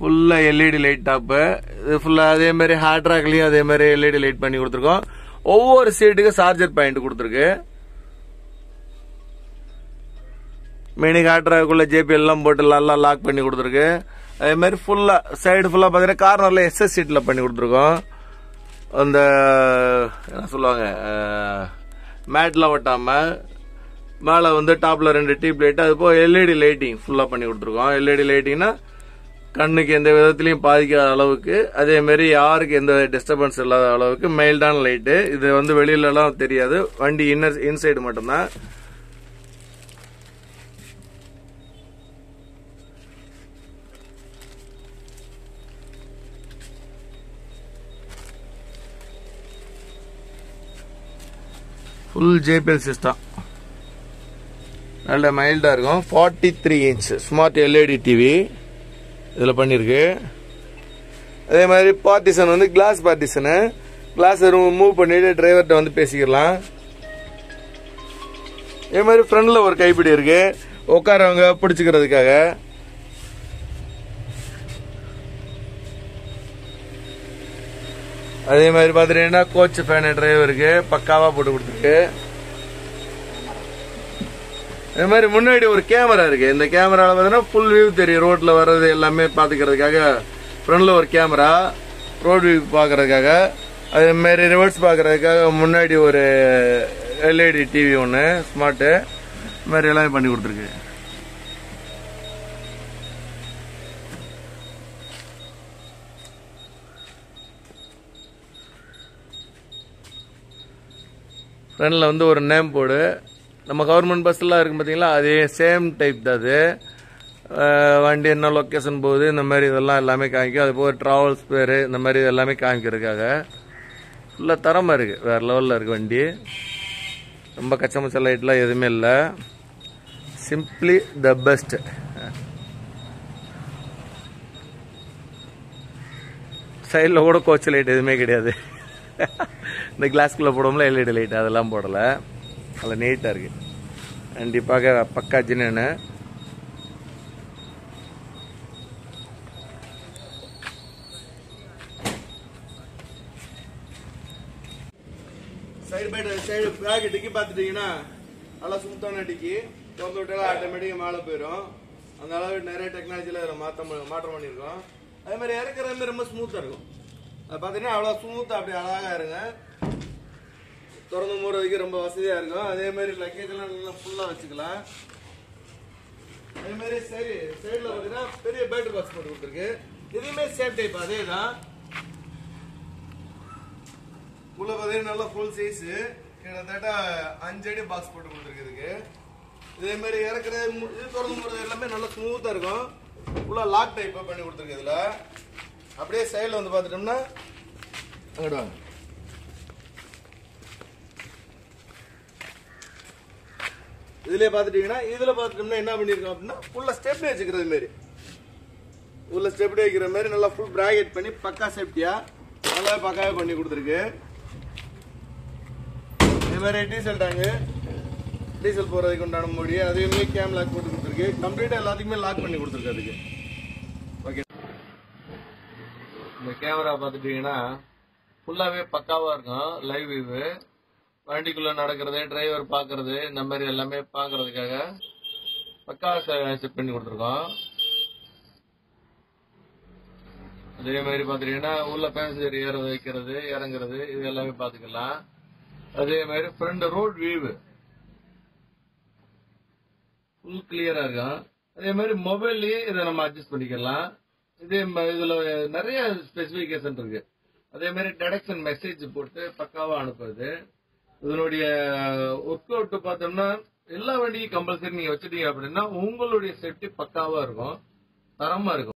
ஃபுல்லா LED light top இது ஃபுல்லா அதே மாதிரி ஹார்ட் ராக்லயும் அதே மாதிரி எல்இடி லைட் பண்ணி கொடுத்துருக்கோம் ஒவ்வொரு சீட்டுக்கு சார்ஜர் பாயிண்ட் கொடுத்துருக்கு மினி காட்டுறதுக்குள்ள ஜேபி எல்லாம் போட்டு நல்லா லாக் பண்ணி கொடுத்துருக்கு அதே மாதிரி ஃபுல்லா சைடு ஃபுல்லா பாத்தீங்கன்னா கார்னர்ல எஸ்எஸ் சீட்ல பண்ணி கொடுத்துருக்கோம் அந்த என்ன சொல்லுவாங்க மேட்லாம் ஒட்டாம மேலே வந்து டாப்ல ரெண்டு டியூப் லைட் அது போக எல்இடி லைட்டிங் ஃபுல்லா பண்ணி கொடுத்துருக்கோம் எல்இடி லைட்டிங்னா கண்ணுக்கு எந்த விதத்திலையும் பாதிக்காத அளவுக்கு அதே மாதிரி யாருக்கு எந்த டிஸ்டர்பன்ஸ் இல்லாத அளவுக்கு மைல்டான லைட்டு இது வந்து வெளியில எல்லாம் தெரியாது வண்டி இன்னர் இன்சைடு மட்டும்தான் ஃபுல் ஜேபிஎல் சிஸ்டம் நல்ல மைல்டா இருக்கும் forty three inch smart LED TV இதில் பண்ணியிருக்கு அதே மாதிரி பார்ட்டிஷன் வந்து கிளாஸ் பார்ட்டிஷனு கிளாஸ் மூவ் பண்ணிட்டு டிரைவர்கிட்ட வந்து பேசிக்கலாம் அதே மாதிரி ஃப்ரண்ட்ல ஒரு கைப்பிடி இருக்கு உட்காரவங்க பிடிச்சிக்கிறதுக்காக அதே மாதிரி பார்த்துட்டீங்கன்னா கோச் ஃபேன் டிரைவருக்கு பக்காவா போட்டு கொடுத்துருக்கு அதே மாதிரி முன்னாடி ஒரு கேமரா இருக்கு இந்த கேமரால பார்த்தீங்கன்னா ஃபுல் வியூ தெரியும் ரோட்ல வர்றது எல்லாமே பாத்துக்கிறதுக்காக ஃப்ரண்ட்ல ஒரு கேமரா ரோட் வியூ பாக்குறதுக்காக அதே மாதிரி ரிவர்ஸ் பாக்குறதுக்காக முன்னாடி ஒரு எல்இடி டிவி ஒன்று ஸ்மார்ட்டு இது மாதிரி எல்லாமே பண்ணி கொடுத்துருக்கு ஃப்ரண்டில் வந்து ஒரு நேம் போர்டு நம்ம கவர்மெண்ட் பஸ்லாம் இருக்கும் பார்த்தீங்களா அதே சேம் டைப் தான் அது அஹ் வண்டி என்ன லொக்கேஷன் போகுது இந்த மாதிரி இதெல்லாம் எல்லாமே காமிக்கும் அது போக ட்ராவல்ஸ் பேர் இந்த மாதிரி எல்லாமே காமிக்கிறதுக்காக ஃபுல்லாக தரமாக இருக்குது வேறு லெவலில் இருக்குது வண்டி ரொம்ப கச்சமச்ச லைட்லாம் எதுவுமே இல்லை சிம்பிளி த பெஸ்ட் சைடில் கூட கோச் லைட் எதுவுமே கிடையாது இந்த கிளாஸ்குள்ளே போடுவோம்ல எல்இடி லைட் அதெல்லாம் போடலை அதில் நீட்டாக இருக்கு கண்டிப்பாக பக்கா ஜின்னு சைடு பை சைடு பேக் டிக்கி பார்த்துட்டீங்கன்னா நல்லா சுத்தமான டிக்கி திறந்து விட்டாலும் ஆட்டோமேட்டிக்காக மேலே போயிடும் அந்த அளவுக்கு நிறைய டெக்னாலஜியில் இதில் மாற்றம் மாற்றம் பண்ணியிருக்கோம் அதே மாதிரி இறக்குற மாதிரி ரொம்ப ஸ்மூத்தாக இருக்கும் அது பார்த்தீங்கன்னா அவ்வளோ ஸ்மூத்தாக அப்படி அழகாக இருங்க திறந்து மூடுறதுக்கு ரொம்ப வசதியாக இருக்கும் அதே மாதிரி லக்கேஜ் எல்லாம் நல்லா ஃபுல்லாக வச்சுக்கலாம் அதே மாதிரி சரி சைடில் பார்த்தீங்கன்னா பெரிய பேட்டரி பாக்ஸ் போட்டு கொடுத்துருக்கு இதுவுமே சேம் டைப் அதே தான் உள்ள பார்த்தீங்கன்னா நல்லா ஃபுல் சைஸ் கிட்டத்தட்ட அஞ்சு அடி பாக்ஸ் போட்டு கொடுத்துருக்கு இதுக்கு இதே மாதிரி இறக்குற மு- இது திறந்து போடுறது எல்லாமே நல்லா ஸ்மூத்தா இருக்கும் ஃபுல்லா லாக் டைப் பண்ணி கொடுத்துருக்கு இதுல அப்படியே சைடுல வந்து பார்த்துட்டோம்னா அங்கிட்டு வாங்க இதுலயே பார்த்துட்டீங்கன்னா இதுல பார்த்துட்டோம்னா என்ன பண்ணிருக்கோம் அப்படின்னா ஃபுல்லா ஸ்டெப்னி வச்சுக்கிறது மாதிரி உள்ள ஸ்டெப்னி வைக்கிற மாதிரி நல்லா ஃபுல் பிராக்கெட் பண்ணி பக்கா சேஃப்டியா நல்லா பக்காவே பண்ணி கொடுத்துருக்கு இதே மாதிரி டீசல் டேங்கு டீசல் போறதுக்கு உண்டான முடி அதையுமே கேம் லாக் போட்டு கொடுத்துருக்கு கம்ப்ளீட்டா எல்லாத்துக்குமே லாக் பண்ணி கொடுத்துருக்கு அதுக்கு ஓகே இந்த கேமரா பார்த்துட்டீங்கன்னா ஃபுல்லாவே பக்காவா இருக்கும் லைவ் வியூ வண்டிக்குள்ள நடக்கிறது டிரைவர் பாக்குறது இந்த மாதிரி எல்லாமே பாக்குறதுக்காக பக்காவா செட் பண்ணி கொடுத்துருக்கோம் அதே மாதிரி பாத்துட்டீங்கன்னா உள்ள பேசஞ்சர் ஏற வைக்கிறது இறங்குறது இது எல்லாமே பாத்துக்கலாம் அதே மாதிரி ஃப்ரண்ட் ரோட் வியூ ஃபுல் கிளியரா இருக்கும் அதே மாதிரி மொபைல்லயே இதை நம்ம அட்ஜஸ்ட் பண்ணிக்கலாம் இதே ம- இதுல நிறைய ஸ்பெசிபிகேஷன் இருக்கு அதே மாதிரி டெடக்ஷன் மெசேஜ் போட்டு பக்காவா அனுப்புறது இதனுடைய ஒர்க் அவுட் பார்த்தோம்னா எல்லா வண்டியும் கம்பல்சரி நீங்க வச்சுட்டீங்க அப்படின்னா உங்களுடைய சேஃப்டி பக்காவா இருக்கும் தரமா இருக்கும்